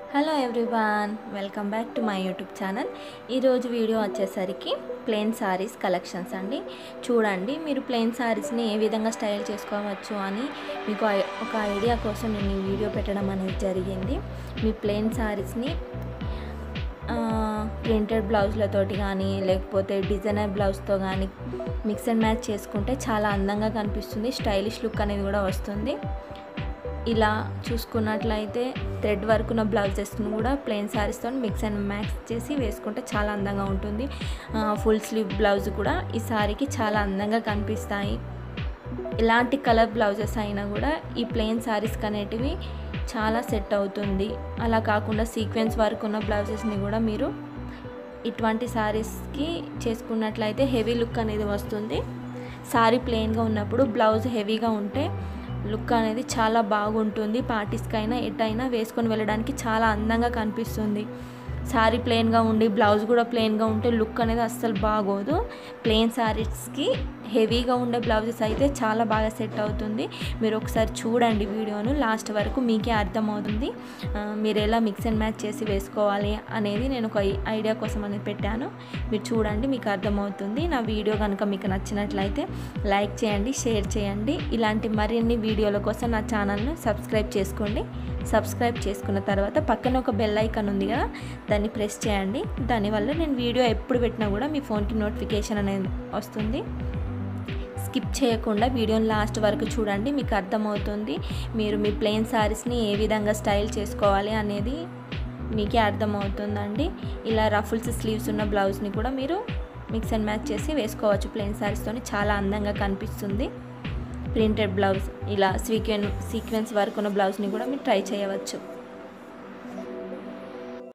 hello everyone welcome back to my YouTube channel ఈరోజు video వచ్చేసరికి plain saris collections అండి చూడండి మీరు ప్లెయిన్ సారీస్ని ఏ విధంగా స్టైల్ చేసుకోవచ్చు అని మీకు ఐ- ఒక ఐడియా కోసం నేను ఈ వీడియో పెట్టడం అనేది జరిగింది మీ ప్లెయిన్ సారీస్ని ప్రింటెడ్ బ్లౌజ్లతోటి కానీ లేకపోతే డిజైనర్ బ్లౌజ్తో కానీ మిక్స్ అండ్ మ్యాచ్ చేసుకుంటే చాలా అందంగా కనిపిస్తుంది స్టైలిష్ లుక్ అనేది కూడా వస్తుంది ఇలా చూసుకున్నట్లయితే థ్రెడ్ వర్క్ ఉన్న బ్లౌజెస్ను కూడా ప్లెయిన్ శారీస్తో మిక్స్ అండ్ మ్యాక్స్ చేసి వేసుకుంటే చాలా అందంగా ఉంటుంది ఫుల్ స్లీవ్ బ్లౌజ్ కూడా ఈ సారీకి చాలా అందంగా కనిపిస్తాయి ఎలాంటి కలర్ బ్లౌజెస్ అయినా కూడా ఈ ప్లెయిన్ శారీస్కి అనేటివి చాలా సెట్ అవుతుంది అలా కాకుండా సీక్వెన్స్ వర్క్ ఉన్న బ్లౌజెస్ని కూడా మీరు ఇటువంటి శారీస్కి చేసుకున్నట్లయితే హెవీ లుక్ అనేది వస్తుంది శారీ ప్లెయిన్గా ఉన్నప్పుడు బ్లౌజ్ హెవీగా ఉంటే లుక్ అనేది చాలా బాగుంటుంది పార్టీస్కైనా ఎటైనా వేసుకొని వెళ్ళడానికి చాలా అందంగా కనిపిస్తుంది శారీ ప్లెయిన్గా ఉండి బ్లౌజ్ కూడా ప్లెయిన్గా ఉంటే లుక్ అనేది అస్సలు బాగోదు ప్లెయిన్ శారీస్కి హెవీగా ఉండే బ్లౌజెస్ అయితే చాలా బాగా సెట్ అవుతుంది మీరు ఒకసారి చూడండి వీడియోను లాస్ట్ వరకు మీకే అర్థమవుతుంది ఆ, మీరు ఎలా మిక్స్ అండ్ మ్యాచ్ చేసి వేసుకోవాలి అనేది నేను ఒక ఐడియా కోసం అనేది పెట్టాను మీరు చూడండి మీకు అర్థమవుతుంది నా వీడియో కనుక మీకు నచ్చినట్లయితే లైక్ చేయండి షేర్ చేయండి ఇలాంటి మరిన్ని వీడియోల కోసం నా ఛానల్ను సబ్స్క్రైబ్ చేసుకోండి సబ్స్క్రైబ్ చేసుకున్న తర్వాత పక్కన ఒక బెల్ ఐకాన్ ఉంది కదా దాన్ని ప్రెస్ చేయండి దానివల్ల నేను వీడియో ఎప్పుడు పెట్టినా కూడా మీ ఫోన్కి నోటిఫికేషన్ అనేది వస్తుంది స్కిప్ చేయకుండా వీడియోని లాస్ట్ వరకు చూడండి మీకు అర్థమవుతుంది మీరు మీ ప్లెయిన్ శారీస్ని ఏ విధంగా స్టైల్ చేసుకోవాలి అనేది మీకే అర్థమవుతుందండి ఇలా రఫుల్స్ స్లీవ్స్ ఉన్న బ్లౌజ్ని కూడా మీరు మిక్స్ అండ్ మ్యాచ్ చేసి వేసుకోవచ్చు ప్లెయిన్ శారీస్తోని చాలా అందంగా కనిపిస్తుంది ప్రింటెడ్ బ్లౌజ్ ఇలా సీక్వెన్ సీక్వెన్స్ వర్క్ ఉన్న బ్లౌజ్ని కూడా మీరు ట్రై చేయవచ్చు